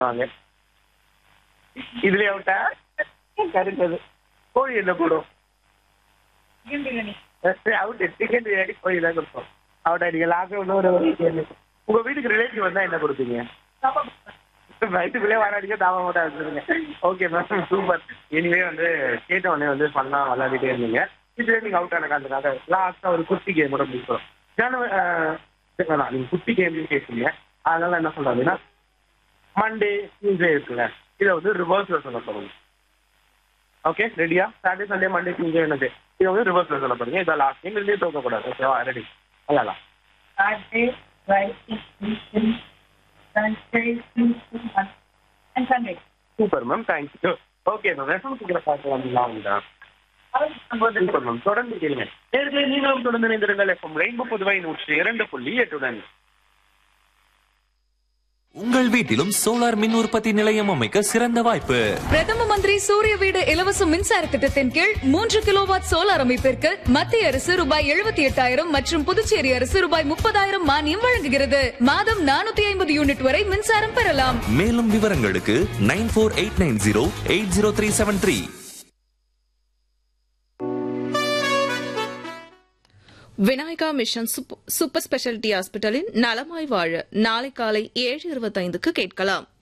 வாங்க இதுலயே அவுட்டா கருந்தது கோழி என்ன போடும் அவுட் சிக்கன் பிரியாணி கோழி தான் கொடுப்போம் அவுட்டா நீங்க லாக்டவுன் ஒரு ஒரு கேள்வி. உங்க வீட்டுக்கு ரிலேட்டிவ் வந்தா என்ன கொடுப்பீங்க வயிற்றுக்குள்ளே வராடிக்க தாம மட்டும் வச்சுருங்க ஓகே மேம் சூப்பர் இனிமே வந்து கேட்ட உடனே வந்து பண்ணா விளையாடிட்டே இருந்தீங்க இதுல நீங்க அவுட் ஆன காரணத்துக்காக லாஸ்டா ஒரு குட்டி கேம் கூட முடிக்கிறோம் ஜனவரி வேணாம் நீங்க குட்டி கேம்னு கேட்டீங்க அதனால என்ன சொல்றாங்கன்னா மண்டே டியூஸ்டே இருக்குல்ல இதை வந்து ரிவர்ஸ்ல சொல்ல போறோம் ஓகே ரெடியா சாட்டர்டே சண்டே மண்டே டியூஸ்டே என்னது இதை வந்து ரிவர்ஸ்ல சொல்ல போறீங்க இதான் லாஸ்ட் எங்களுக்கு தோக்க கூடாது ஓகேவா ரெடி விளையாடலாம் Saturday, Friday, Tuesday, Thursday, Tuesday, and Sunday. Super ma'am thank you okay ma'am reference சீக்கிரம் பார்த்து வந்துடலாம்டா சூப்பர் மேம் தொடர்ந்து கேளுங்க நேர்களை நீங்களும் தொடர்ந்து இணைந்திருங்கள் எஃப்எம் ரெயின்போ புதுவை நூற்றி இரண்டு புள்ளி எட்டுடன் உங்கள் வீட்டிலும் சோலார் மின் உற்பத்தி நிலையம் அமைக்க சிறந்த வாய்ப்பு பிரதம மந்திரி சூரிய வீடு இலவச மின்சார திட்டத்தின் கீழ் மூன்று கிலோவாட் சோலார் அமைப்பிற்கு மத்திய அரசு ரூபாய் எழுபத்தி எட்டாயிரம் மற்றும் புதுச்சேரி அரசு ரூபாய் முப்பதாயிரம் மானியம் வழங்குகிறது மாதம் நானூத்தி ஐம்பது யூனிட் வரை மின்சாரம் பெறலாம் மேலும் விவரங்களுக்கு nine four eight nine zero eight zero three seven three Vinayaka mission super- super speciality ஹாஸ்பிட்டலின் நலமாய் வாழ நாளை காலை ஏழு இருபத்தைந்துக்கு கேட்கலாம்